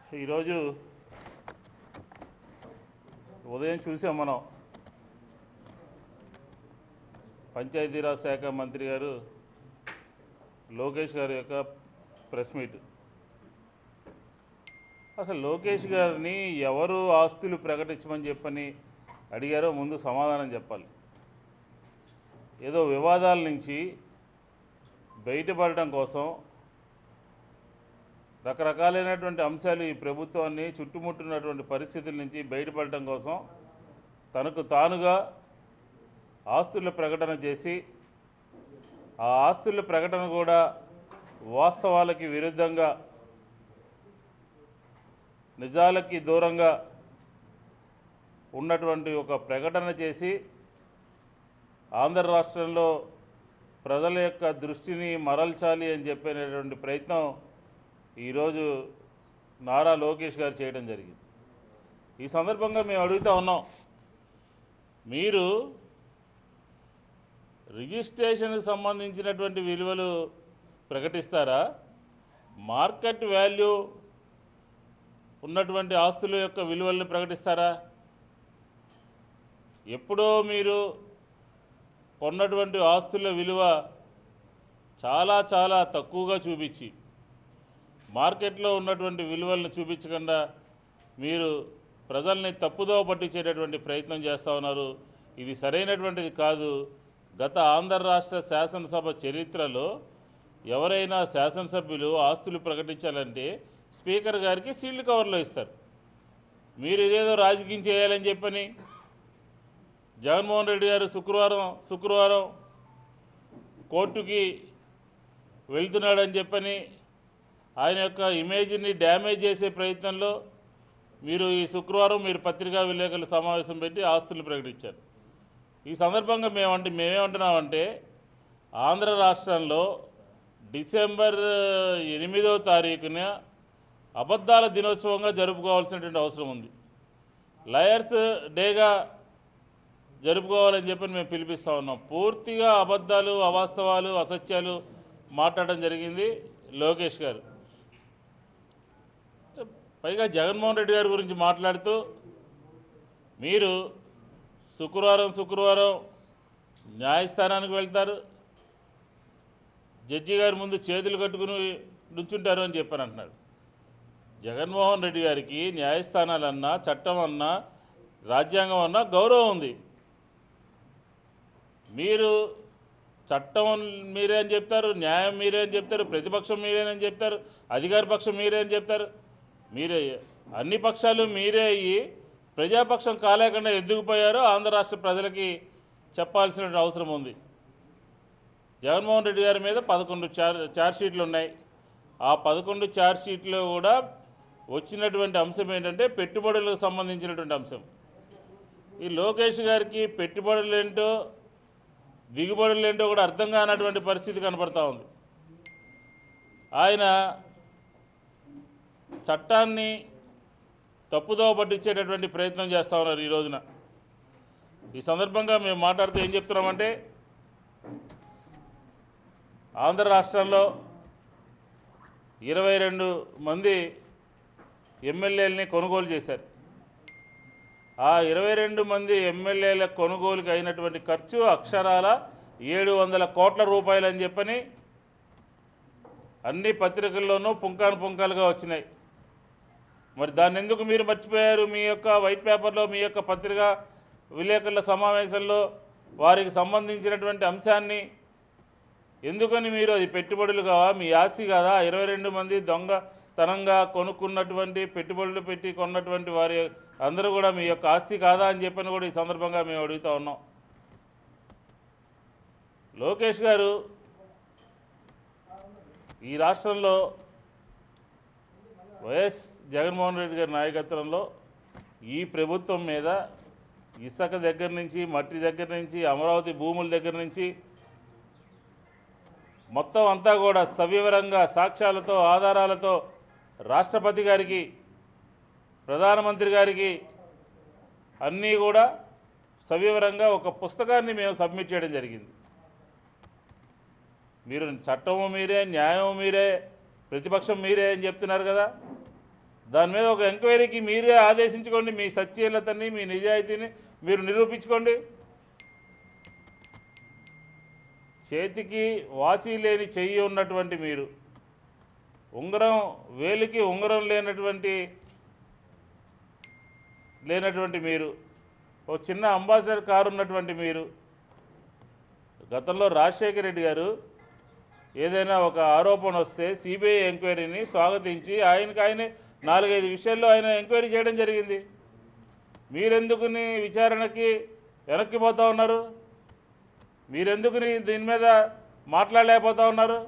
ఈరోజు ఉదయం చూసాం మనం పంచాయతీరాజ్ శాఖ మంత్రి గారు లోకేష్ గారి యొక్క ప్రెస్ మీట్ అసలు లోకేష్ గారిని ఎవరు ఆస్తులు ప్రకటించమని చెప్పని అడిగారో ముందు సమాధానం చెప్పాలి ఏదో వివాదాల నుంచి బయటపడడం కోసం రకరకాలైనటువంటి అంశాలు ఈ ప్రభుత్వాన్ని చుట్టుముట్టున్నటువంటి పరిస్థితుల నుంచి బయటపడటం కోసం తనకు తానుగా ఆస్తుల ప్రకటన చేసి ఆ ఆస్తుల ప్రకటన కూడా వాస్తవాలకి విరుద్ధంగా నిజాలకి దూరంగా ఉన్నటువంటి ఒక ప్రకటన చేసి ఆంధ్ర రాష్ట్రంలో ప్రజల యొక్క దృష్టిని మరల్చాలి అని చెప్పినటువంటి ప్రయత్నం ఈరోజు నారా లోకేష్ గారు చేయడం జరిగింది ఈ సందర్భంగా మేము అడుగుతా ఉన్నాం మీరు రిజిస్ట్రేషన్కి సంబంధించినటువంటి విలువలు ప్రకటిస్తారా మార్కెట్ వాల్యూ ఉన్నటువంటి ఆస్తుల యొక్క విలువలను ప్రకటిస్తారా ఎప్పుడో మీరు కొన్నటువంటి ఆస్తుల విలువ చాలా చాలా తక్కువగా చూపించి మార్కెట్లో ఉన్నటువంటి విలువలను చూపించకుండా మీరు ప్రజల్ని తప్పుదో పట్టించేటటువంటి ప్రయత్నం చేస్తూ ఉన్నారు ఇది సరైనటువంటిది కాదు గత ఆంధ్ర రాష్ట్ర శాసనసభ చరిత్రలో ఎవరైనా శాసనసభ్యులు ఆస్తులు ప్రకటించాలంటే స్పీకర్ గారికి సీల్డ్ కవర్లో ఇస్తారు మీరు ఇదేదో రాజకీయం చేయాలని చెప్పని జగన్మోహన్ రెడ్డి గారు శుక్రవారం శుక్రవారం కోర్టుకి వెళ్తున్నాడని చెప్పని ఆయన యొక్క ఇమేజ్ని డ్యామేజ్ చేసే ప్రయత్నంలో మీరు ఈ శుక్రవారం మీరు పత్రికా విలేకరుల సమావేశం పెట్టి ఆస్తులు ప్రకటించారు ఈ సందర్భంగా మేమంటే మేమేమంటున్నామంటే ఆంధ్ర రాష్ట్రంలో డిసెంబర్ ఎనిమిదో తారీఖున అబద్ధాల దినోత్సవంగా జరుపుకోవాల్సినటువంటి అవసరం ఉంది లయర్స్ డేగా జరుపుకోవాలని చెప్పి మేము పిలిపిస్తూ ఉన్నాం పూర్తిగా అబద్ధాలు అవాస్తవాలు అసత్యాలు మాట్లాడడం జరిగింది లోకేష్ గారు పైగా జగన్మోహన్ రెడ్డి గారి గురించి మాట్లాడుతూ మీరు శుక్రవారం శుక్రవారం న్యాయస్థానానికి వెళ్తారు జడ్జి గారి ముందు చేతులు కట్టుకుని నుంచుంటారు అని చెప్పని అంటున్నాడు జగన్మోహన్ రెడ్డి గారికి న్యాయస్థానాలన్నా చట్టం అన్నా రాజ్యాంగం అన్నా గౌరవం ఉంది మీరు చట్టం మీరే అని చెప్తారు న్యాయం మీరే అని చెప్తారు ప్రతిపక్షం మీరే అని చెప్తారు అధికార పక్షం మీరే అని చెప్తారు మీరే అన్ని పక్షాలు మీరే అయ్యి ప్రజాపక్షం కాలేకుండా ఎందుకు పోయారో ఆంధ్ర రాష్ట్ర ప్రజలకి చెప్పాల్సిన అవసరం ఉంది జగన్మోహన్ రెడ్డి గారి మీద పదకొండు చార్ చార్జ్షీట్లు ఉన్నాయి ఆ పదకొండు చార్జ్షీట్లో కూడా వచ్చినటువంటి అంశం ఏంటంటే పెట్టుబడులకు సంబంధించినటువంటి అంశం ఈ లోకేష్ గారికి పెట్టుబడులు ఏంటో దిగుబడులు ఏంటో కూడా అర్థం కానటువంటి పరిస్థితి కనపడతా ఉంది ఆయన చట్టాన్ని తప్పుదో పట్టించేటటువంటి ప్రయత్నం చేస్తూ ఉన్నారు ఈ రోజున ఈ సందర్భంగా మేము మాట్లాడుతూ ఏం చెప్తున్నామంటే ఆంధ్ర రాష్ట్రంలో ఇరవై రెండు మంది ఎమ్మెల్యేలని కొనుగోలు చేశారు ఆ ఇరవై రెండు మంది ఎమ్మెల్యేల కొనుగోలుకి అయినటువంటి ఖర్చు అక్షరాల ఏడు వందల కోట్ల రూపాయలు అని చెప్పని అన్ని పత్రికల్లోనూ పుంకాను పుంకాలుగా వచ్చినాయి మరి దాన్ని ఎందుకు మీరు మర్చిపోయారు మీ యొక్క వైట్ పేపర్లో మీ యొక్క పత్రిక విలేకరుల సమావేశంలో వారికి సంబంధించినటువంటి అంశాన్ని ఎందుకని మీరు అది పెట్టుబడులు కావా మీ ఆస్తి కాదా ఇరవై రెండు మంది దొంగతనంగా కొనుక్కున్నటువంటి పెట్టుబడులు పెట్టి కొన్నటువంటి వారి అందరూ కూడా మీ యొక్క ఆస్తి కాదా అని చెప్పని కూడా ఈ సందర్భంగా మేము అడుగుతా ఉన్నాం లోకేష్ గారు ఈ రాష్ట్రంలో వైఎస్ జగన్మోహన్ రెడ్డి గారి నాయకత్వంలో ఈ ప్రభుత్వం మీద ఇసుక దగ్గర నుంచి మట్టి దగ్గర నుంచి అమరావతి భూముల దగ్గర నుంచి మొత్తం అంతా కూడా సవివరంగా సాక్ష్యాలతో ఆధారాలతో రాష్ట్రపతి గారికి ప్రధానమంత్రి గారికి అన్నీ కూడా సవివరంగా ఒక పుస్తకాన్ని మేము సబ్మిట్ చేయడం జరిగింది మీరు చట్టము మీరే న్యాయం మీరే ప్రతిపక్షం మీరే అని చెప్తున్నారు కదా దాని మీద ఒక ఎంక్వైరీకి మీరే ఆదేశించుకోండి మీ సత్యలతని మీ నిజాయితీని మీరు నిరూపించుకోండి చేతికి వాచి లేని చెయ్యి ఉన్నటువంటి మీరు ఉంగరం వేలికి ఉంగరం లేనటువంటి లేనటువంటి మీరు ఓ చిన్న అంబాసిడర్ కారు ఉన్నటువంటి మీరు గతంలో రాజశేఖర రెడ్డి గారు ఏదైనా ఒక ఆరోపణ వస్తే సిబిఐ ఎంక్వైరీని స్వాగతించి ఆయనకి ఆయనే నాలుగైదు విషయాల్లో ఆయన ఎంక్వైరీ చేయడం జరిగింది మీరెందుకుని విచారణకి వెనక్కి పోతా ఉన్నారు మీరెందుకుని దీని మీద మాట్లాడలేకపోతా ఉన్నారు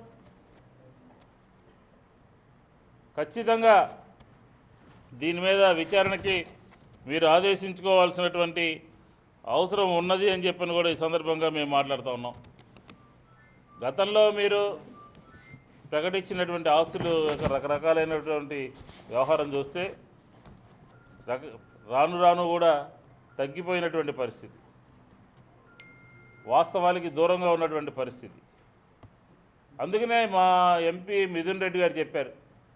ఖచ్చితంగా దీని మీద విచారణకి మీరు ఆదేశించుకోవాల్సినటువంటి అవసరం ఉన్నది అని చెప్పని కూడా ఈ సందర్భంగా మేము మాట్లాడుతూ ఉన్నాం గతంలో మీరు ప్రకటించినటువంటి ఆస్తులు రకరకాలైనటువంటి వ్యవహారం చూస్తే రక రాను రాను కూడా తగ్గిపోయినటువంటి పరిస్థితి వాస్తవానికి దూరంగా ఉన్నటువంటి పరిస్థితి అందుకనే మా ఎంపీ మిథున్ రెడ్డి గారు చెప్పారు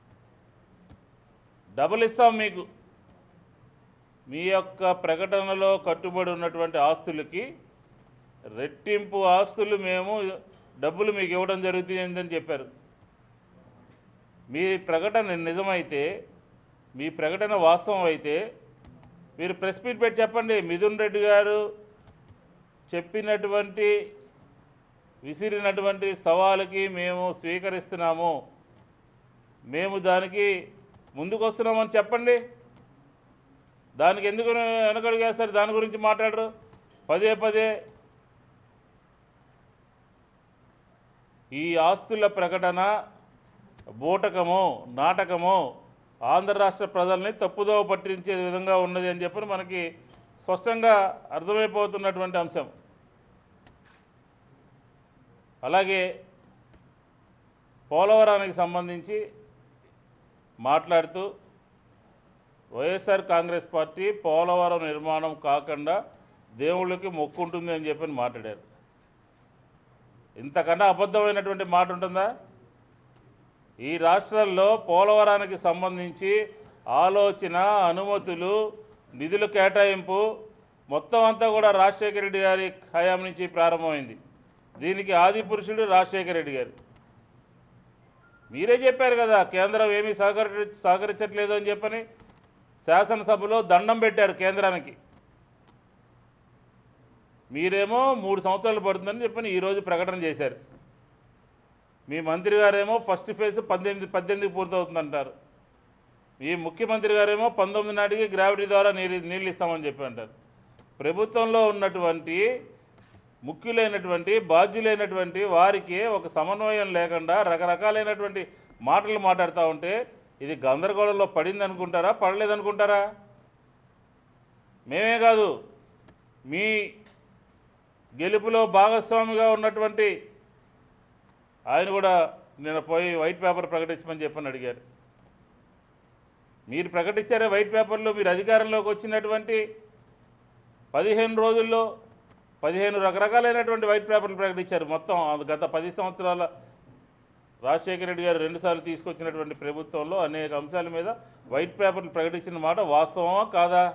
డబుల్ ఇస్తాం మీకు మీ యొక్క ప్రకటనలో కట్టుబడి ఉన్నటువంటి ఆస్తులకి రెట్టింపు ఆస్తులు మేము డబ్బులు మీకు ఇవ్వడం జరుగుతుందని చెప్పారు మీ ప్రకటన నిజమైతే మీ ప్రకటన వాస్తవం అయితే మీరు ప్రెస్ మీట్ పెట్టి చెప్పండి మిథున్ రెడ్డి గారు చెప్పినటువంటి విసిరినటువంటి సవాలుకి మేము స్వీకరిస్తున్నాము మేము దానికి ముందుకు వస్తున్నామని చెప్పండి దానికి ఎందుకు వెనకడుగేస్తారు దాని గురించి మాట్లాడరు పదే పదే ఈ ఆస్తుల ప్రకటన బూటకము నాటకము ఆంధ్ర రాష్ట్ర ప్రజల్ని తప్పుదోవ పట్టించే విధంగా ఉన్నది అని చెప్పి మనకి స్పష్టంగా అర్థమైపోతున్నటువంటి అంశం అలాగే పోలవరానికి సంబంధించి మాట్లాడుతూ వైఎస్ఆర్ కాంగ్రెస్ పార్టీ పోలవరం నిర్మాణం కాకుండా దేవుళ్ళకి మొక్కుంటుంది అని చెప్పని మాట్లాడారు ఇంతకన్నా అబద్ధమైనటువంటి మాట ఉంటుందా ఈ రాష్ట్రంలో పోలవరానికి సంబంధించి ఆలోచన అనుమతులు నిధుల కేటాయింపు మొత్తం అంతా కూడా రాజశేఖర రెడ్డి గారి హయాం నుంచి ప్రారంభమైంది దీనికి ఆది పురుషుడు రాజశేఖర రెడ్డి గారు మీరే చెప్పారు కదా కేంద్రం ఏమీ సహకరి సహకరించట్లేదు అని చెప్పని శాసనసభలో దండం పెట్టారు కేంద్రానికి మీరేమో మూడు సంవత్సరాలు పడుతుందని చెప్పని ఈరోజు ప్రకటన చేశారు మీ మంత్రి గారేమో ఫస్ట్ ఫేజ్ పద్దెనిమిది పద్దెనిమిది పూర్తవుతుందంటారు ఈ ముఖ్యమంత్రి గారేమో పంతొమ్మిది నాటికి గ్రావిటీ ద్వారా నీళ్ళు నీళ్ళు ఇస్తామని చెప్పి అంటారు ప్రభుత్వంలో ఉన్నటువంటి ముఖ్యులైనటువంటి బాధ్యులైనటువంటి వారికి ఒక సమన్వయం లేకుండా రకరకాలైనటువంటి మాటలు మాట్లాడుతూ ఉంటే ఇది గందరగోళంలో పడింది అనుకుంటారా పడలేదనుకుంటారా మేమే కాదు మీ గెలుపులో భాగస్వామిగా ఉన్నటువంటి ఆయన కూడా నేను పోయి వైట్ పేపర్ ప్రకటించమని చెప్పని అడిగారు మీరు ప్రకటించారే వైట్ పేపర్లో మీరు అధికారంలోకి వచ్చినటువంటి పదిహేను రోజుల్లో పదిహేను రకరకాలైనటువంటి వైట్ పేపర్లు ప్రకటించారు మొత్తం అది గత పది సంవత్సరాల రాజశేఖర రెడ్డి గారు రెండుసార్లు తీసుకొచ్చినటువంటి ప్రభుత్వంలో అనేక అంశాల మీద వైట్ పేపర్లు ప్రకటించిన మాట వాస్తవమా కాదా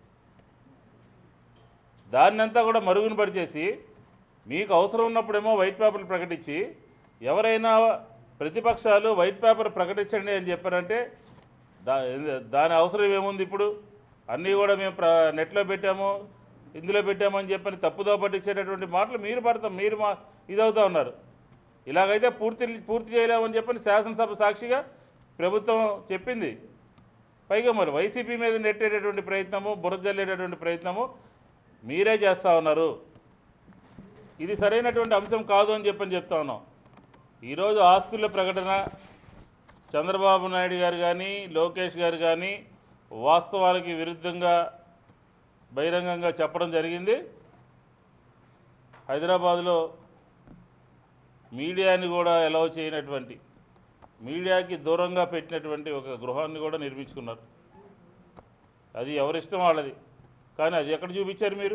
దాన్నంతా కూడా మరుగున పరిచేసి మీకు అవసరం ఉన్నప్పుడేమో వైట్ పేపర్లు ప్రకటించి ఎవరైనా ప్రతిపక్షాలు వైట్ పేపర్ ప్రకటించండి అని చెప్పారంటే దా దాని అవసరం ఏముంది ఇప్పుడు అన్నీ కూడా మేము ప్ర నెట్లో పెట్టాము ఇందులో పెట్టామని చెప్పని తప్పుదో పట్టించేటటువంటి మాటలు మీరు పడతాం మీరు మా ఇదవుతా ఉన్నారు ఇలాగైతే పూర్తి పూర్తి చేయలేమని చెప్పని శాసనసభ సాక్షిగా ప్రభుత్వం చెప్పింది పైగా మరి వైసీపీ మీద నెట్టేటటువంటి ప్రయత్నము బురజల్లేటటువంటి ప్రయత్నము మీరే చేస్తూ ఉన్నారు ఇది సరైనటువంటి అంశం కాదు అని చెప్పని చెప్తా ఉన్నాం ఈరోజు ఆస్తుల ప్రకటన చంద్రబాబు నాయుడు గారు కానీ లోకేష్ గారు కానీ వాస్తవానికి విరుద్ధంగా బహిరంగంగా చెప్పడం జరిగింది హైదరాబాదులో మీడియాని కూడా ఎలవ్ చేయనటువంటి మీడియాకి దూరంగా పెట్టినటువంటి ఒక గృహాన్ని కూడా నిర్మించుకున్నారు అది ఎవరిష్టం వాళ్ళది కానీ అది ఎక్కడ చూపించారు మీరు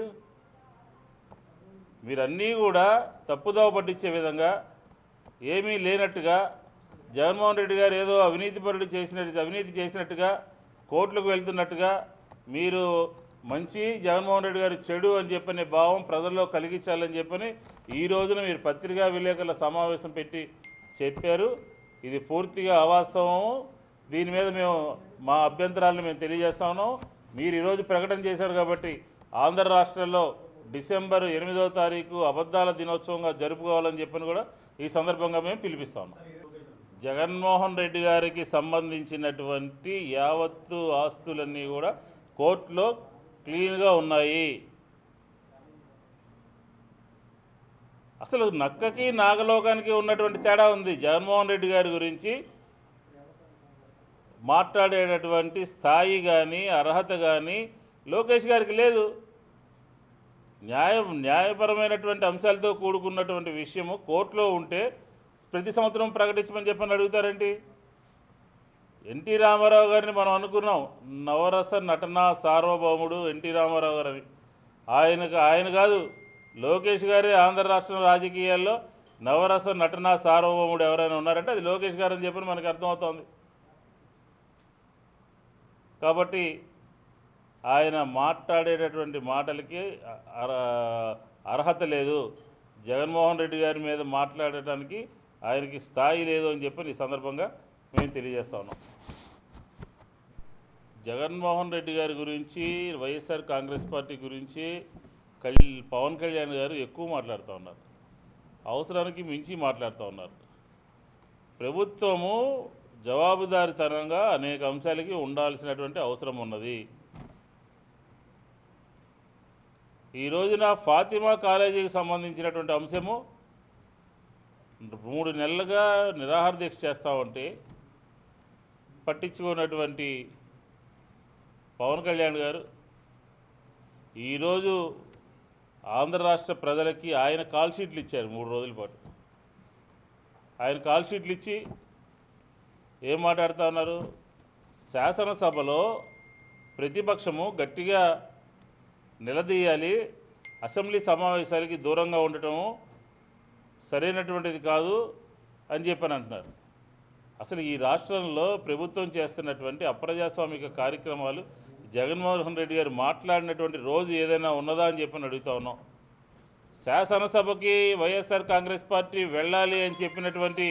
మీరన్నీ కూడా తప్పుదోవ పట్టించే విధంగా ఏమీ లేనట్టుగా జగన్మోహన్ రెడ్డి గారు ఏదో అవినీతి పరుడు చేసినట్టు అవినీతి చేసినట్టుగా కోర్టులకు వెళ్తున్నట్టుగా మీరు మంచి జగన్మోహన్ రెడ్డి గారి చెడు అని చెప్పనే భావం ప్రజల్లో కలిగించాలని చెప్పని ఈ రోజున మీరు పత్రికా విలేకరుల సమావేశం పెట్టి చెప్పారు ఇది పూర్తిగా అవాస్తవం దీని మీద మేము మా అభ్యంతరాలను మేము తెలియజేస్తా ఉన్నాం మీరు ఈరోజు ప్రకటన చేశారు కాబట్టి ఆంధ్ర రాష్ట్రంలో డిసెంబర్ ఎనిమిదవ తారీఖు అబద్ధాల దినోత్సవంగా జరుపుకోవాలని చెప్పని కూడా ఈ సందర్భంగా మేము పిలిపిస్తా ఉన్నాం జగన్మోహన్ రెడ్డి గారికి సంబంధించినటువంటి యావత్తు ఆస్తులన్నీ కూడా కోర్టులో క్లీన్గా ఉన్నాయి అసలు నక్కకి నాగలోకానికి ఉన్నటువంటి తేడా ఉంది జగన్మోహన్ రెడ్డి గారి గురించి మాట్లాడేటటువంటి స్థాయి కానీ అర్హత కానీ లోకేష్ గారికి లేదు న్యాయం న్యాయపరమైనటువంటి అంశాలతో కూడుకున్నటువంటి విషయము కోర్టులో ఉంటే ప్రతి సంవత్సరం ప్రకటించమని చెప్పని అడుగుతారేంటి ఎన్టీ రామారావు గారిని మనం అనుకున్నాం నవరస నటన సార్వభౌముడు ఎన్టీ రామారావు గారని ఆయనకు ఆయన కాదు లోకేష్ గారి ఆంధ్ర రాష్ట్ర రాజకీయాల్లో నవరస నటన సార్వభౌముడు ఎవరైనా ఉన్నారంటే అది లోకేష్ గారు అని చెప్పి మనకు అర్థమవుతోంది కాబట్టి ఆయన మాట్లాడేటటువంటి మాటలకి అర- అర్హత లేదు జగన్మోహన్ రెడ్డి గారి మీద మాట్లాడటానికి ఆయనకి స్థాయి లేదు అని చెప్పి ఈ సందర్భంగా మేము తెలియజేస్తా ఉన్నాం జగన్మోహన్ రెడ్డి గారి గురించి వైఎస్ఆర్ కాంగ్రెస్ పార్టీ గురించి కల్ పవన్ కళ్యాణ్ గారు ఎక్కువ మాట్లాడుతూ ఉన్నారు అవసరానికి మించి మాట్లాడుతూ ఉన్నారు ప్రభుత్వము జవాబుదారితనంగా అనేక అంశాలకి ఉండాల్సినటువంటి అవసరం ఉన్నది ఈ రోజున ఫాతిమా కాలేజీకి సంబంధించినటువంటి అంశము మూడు నెలలుగా నిరాహార దీక్ష చేస్తూ ఉంటే పట్టించుకున్నటువంటి పవన్ కళ్యాణ్ గారు ఈరోజు ఆంధ్ర రాష్ట్ర ప్రజలకి ఆయన కాల్ షీట్లు ఇచ్చారు మూడు రోజుల పాటు ఆయన కాల్ షీట్లు ఇచ్చి ఏం మాట్లాడుతూ ఉన్నారు శాసనసభలో ప్రతిపక్షము గట్టిగా నిలదీయాలి అసెంబ్లీ సమావేశాలకి దూరంగా ఉండటము సరైనటువంటిది కాదు అని చెప్పని అంటున్నారు అసలు ఈ రాష్ట్రంలో ప్రభుత్వం చేస్తున్నటువంటి అప్రజాస్వామిక కార్యక్రమాలు జగన్మోహన్ రెడ్డి గారు మాట్లాడినటువంటి రోజు ఏదైనా ఉన్నదా అని చెప్పని అడుగుతా ఉన్నాం శాసనసభకి వైఎస్ఆర్ కాంగ్రెస్ పార్టీ వెళ్ళాలి అని చెప్పినటువంటి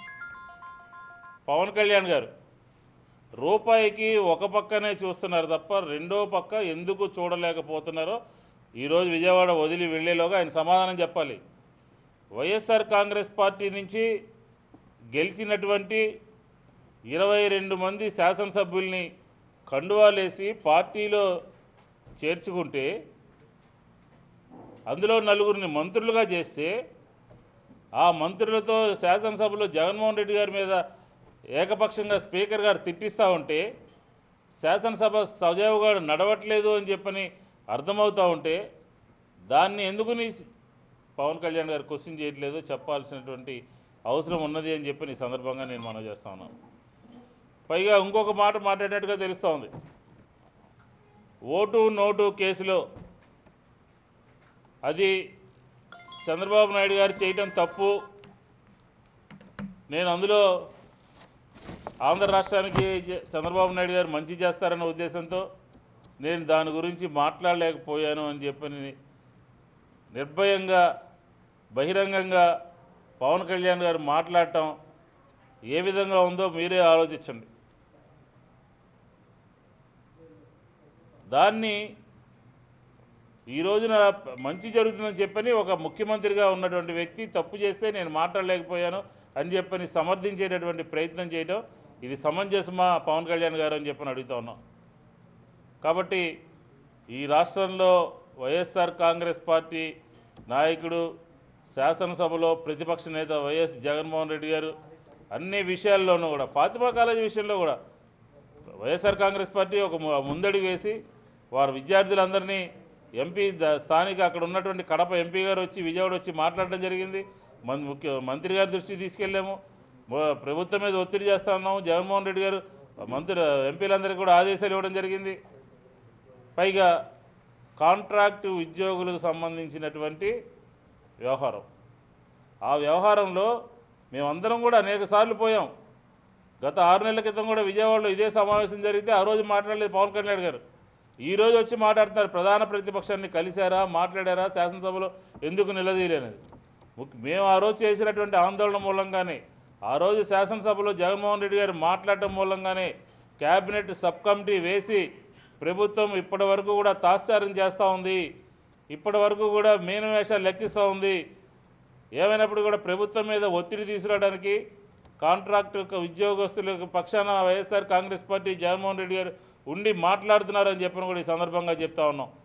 పవన్ కళ్యాణ్ గారు రూపాయికి ఒక పక్కనే చూస్తున్నారు తప్ప రెండో పక్క ఎందుకు చూడలేకపోతున్నారో ఈరోజు విజయవాడ వదిలి వెళ్ళేలోగా ఆయన సమాధానం చెప్పాలి వైఎస్ఆర్ కాంగ్రెస్ పార్టీ నుంచి గెలిచినటువంటి ఇరవై రెండు మంది శాసనసభ్యుల్ని కండువాలేసి పార్టీలో చేర్చుకుంటే అందులో నలుగురిని మంత్రులుగా చేస్తే ఆ మంత్రులతో శాసనసభలో జగన్మోహన్ రెడ్డి గారి మీద ఏకపక్షంగా స్పీకర్ గారు తిట్టిస్తూ ఉంటే శాసనసభ సజావుగా నడవట్లేదు అని చెప్పని అర్థమవుతూ ఉంటే దాన్ని ఎందుకుని పవన్ కళ్యాణ్ గారు క్వశ్చన్ చేయట్లేదు చెప్పాల్సినటువంటి అవసరం ఉన్నది అని చెప్పి ఈ సందర్భంగా నేను మనం చేస్తా ఉన్నాను పైగా ఇంకొక మాట మాట్లాడినట్టుగా తెలుస్తూ ఉంది ఓటు నోటు కేసులో అది చంద్రబాబు నాయుడు గారు చేయటం తప్పు నేను అందులో ఆంధ్ర రాష్ట్రానికి జ- చంద్రబాబు నాయుడు గారు మంచి చేస్తారన్న ఉద్దేశంతో నేను దాని గురించి మాట్లాడలేకపోయాను అని చెప్పని నిర్భయంగా బహిరంగంగా పవన్ కళ్యాణ్ గారు మాట్లాడటం ఏ విధంగా ఉందో మీరే ఆలోచించండి దాన్ని ఈ రోజున మంచి జరుగుతుందని చెప్పని ఒక ముఖ్యమంత్రిగా ఉన్నటువంటి వ్యక్తి తప్పు చేస్తే నేను మాట్లాడలేకపోయాను అని చెప్పని సమర్థించేటటువంటి ప్రయత్నం చేయడం ఇది సమంజసమా పవన్ కళ్యాణ్ గారు అని చెప్పని అడుగుతా ఉన్నాం కాబట్టి ఈ రాష్ట్రంలో వైఎస్ఆర్ కాంగ్రెస్ పార్టీ నాయకుడు శాసనసభలో ప్రతిపక్ష నేత వైఎస్ జగన్మోహన్ రెడ్డి గారు అన్ని విషయాల్లోనూ కూడా ఫాతిమా కాలేజీ విషయంలో కూడా వైఎస్ఆర్ కాంగ్రెస్ పార్టీ ఒక ము- ముందడుగు వేసి వారు విద్యార్థులందరినీ ఎంపీ ద- స్థానిక అక్కడ ఉన్నటువంటి కడప ఎంపీ గారు వచ్చి విజయవాడ వచ్చి మాట్లాడడం జరిగింది మన ముఖ్య మంత్రి గారి దృష్టికి తీసుకెళ్ళాము మ- ప్రభుత్వం మీద ఒత్తిడి చేస్తా ఉన్నాము జగన్మోహన్ రెడ్డి గారు మంత్రి ఎంపీలందరికీ కూడా ఆదేశాలు ఇవ్వడం జరిగింది పైగా కాంట్రాక్టు ఉద్యోగులకు సంబంధించినటువంటి వ్యవహారం ఆ వ్యవహారంలో మేమందరం కూడా అనేక సార్లు పోయాం గత ఆరు నెలల క్రితం కూడా విజయవాడలో ఇదే సమావేశం జరిగితే ఆ రోజు మాట్లాడలేదు పవన్ కళ్యాణ్ గారు ఈ రోజు వచ్చి మాట్లాడుతున్నారు ప్రధాన ప్రతిపక్షాన్ని కలిశారా మాట్లాడారా శాసనసభలో ఎందుకు నిలదీయలేనది ముఖ్య- మేము ఆ రోజు చేసినటువంటి ఆందోళన మూలంగానే ఆ రోజు శాసనసభలో జగన్మోహన్ రెడ్డి గారు మాట్లాడటం మూలంగానే క్యాబినెట్ సబ్ కమిటీ వేసి ప్రభుత్వం ఇప్పటి వరకు కూడా తాత్సారం చేస్తూ ఉంది ఇప్పటి వరకు కూడా మీనవేషాలు లెక్కిస్తూ ఉంది ఏమైనప్పుడు కూడా ప్రభుత్వం మీద ఒత్తిడి తీసుకురావడానికి కాంట్రాక్ట్ యొక్క ఉద్యోగస్తుల యొక్క పక్షాన వైఎస్ఆర్ కాంగ్రెస్ పార్టీ జగన్మోహన్ రెడ్డి గారు ఉండి మాట్లాడుతున్నారని చెప్పని కూడా ఈ సందర్భంగా చెప్తా ఉన్నాం